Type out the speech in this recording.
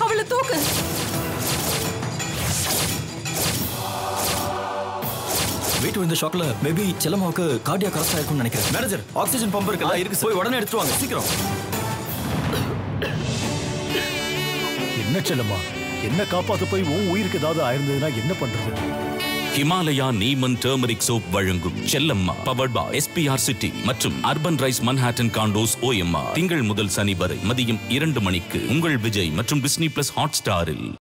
அவளை தூக்கு வெயிட் விழுந்த ஷாக்ல மேபி செல்லம்மாவுக்கு கார்டியா கரெக்ட் ஆயிருக்கும்னு நினைக்கிறேன் மேனேஜர் ஆக்சிஜன் பம்ப் இருக்குல்ல இருக்கு போய் உடனே எடுத்துட்டு வாங்க சீக்கிரம் என்ன செல்லம்மா என்ன காப்பாத்த போய் உன் உயிருக்கு ஏதாவது ஆயிருந்ததுன்னா என்ன பண்றது ஹிமாலயா நீமன் டர்மரிக் சோப் வழங்கும் Chellamma powered by SPR city மற்றும் urban rise Manhattan condos OMR திங்கள் முதல் சனி வரை மதியம் இரண்டு மணிக்கு உங்கள் விஜய் மற்றும் டிஸ்னி பிளஸ் ஹாட் ஸ்டாரில்